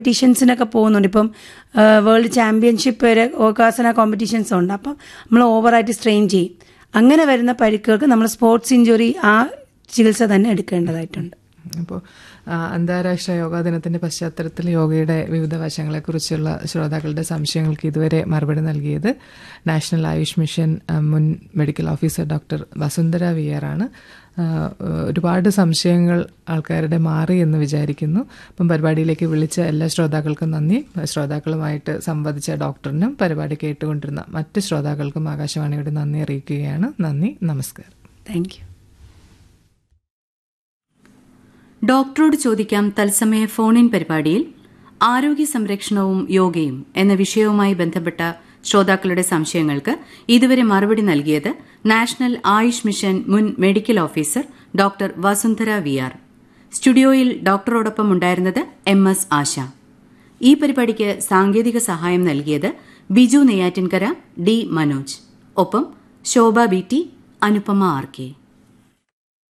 കോമ്പറ്റീഷൻസിനൊക്കെ പോകുന്നുണ്ട് ഇപ്പം world championship വരെ ഓകാസന കോമ്പറ്റീഷൻസ് ഉണ്ട് അപ്പം നമ്മൾ ഓവറായിട്ട് സ്ട്രെയിൻ ചെയ്യും അങ്ങനെ വരുന്ന പരിക്കുകൾക്ക് നമ്മൾ സ്പോർട്സ് ഇഞ്ചുറി ആ ചികിത്സ തന്നെ എടുക്കേണ്ടതായിട്ടുണ്ട് അപ്പോൾ അന്താരാഷ്ട്ര യോഗാ ദിനത്തിന്റെ പശ്ചാത്തലത്തിൽ യോഗയുടെ വിവിധ വശങ്ങളെക്കുറിച്ചുള്ള ശ്രോതാക്കളുടെ സംശയങ്ങൾക്ക് ഇതുവരെ മറുപടി നൽകിയത് നാഷണൽ ആയുഷ് മിഷൻ ആ, മുൻ medical officer doctor Vasundhara V R ആണ് ആ, ഒരുപാട് സംശയങ്ങൾ ആൾക്കാരുടെ മാറി എന്ന് വിചാരിക്കുന്നു അപ്പം പരിപാടിയിലേക്ക് വിളിച്ച എല്ലാ ശ്രോതാക്കൾക്കും നന്ദി ശ്രോതാക്കളുമായിട്ട് സംവദിച്ച ഡോക്ടറിനും പരിപാടി കേട്ടുകൊണ്ടിരുന്ന മറ്റ് ശ്രോതാക്കൾക്കും ആകാശവാണിയുടെ നന്ദി അറിയിക്കുകയാണ് നന്ദി നമസ്കാരം താങ്ക് യു ഡോക്ടറോട് ചോദിക്കാം തത്സമയ ഫോണിൻ പരിപാടിയിൽ ആരോഗ്യ സംരക്ഷണവും യോഗയും എന്ന വിഷയവുമായി ബന്ധപ്പെട്ട ശ്രോതാക്കളുടെ സംശയങ്ങൾക്ക് ഇതുവരെ മറുപടി നൽകിയത് നാഷണൽ ആയുഷ് മിഷൻ മുൻ medical officer doctor Vasundhara V R സ്റ്റുഡിയോയിൽ ഡോക്ടറോടൊപ്പം ഉണ്ടായിരുന്നത് എം എസ് ആശ ഈ പരിപാടിക്ക് സാങ്കേതിക സഹായം നൽകിയത് ബിജു നെയ്യാറ്റിൻകര ഡി മനോജ് ഒപ്പം Shobha B T Anupama R K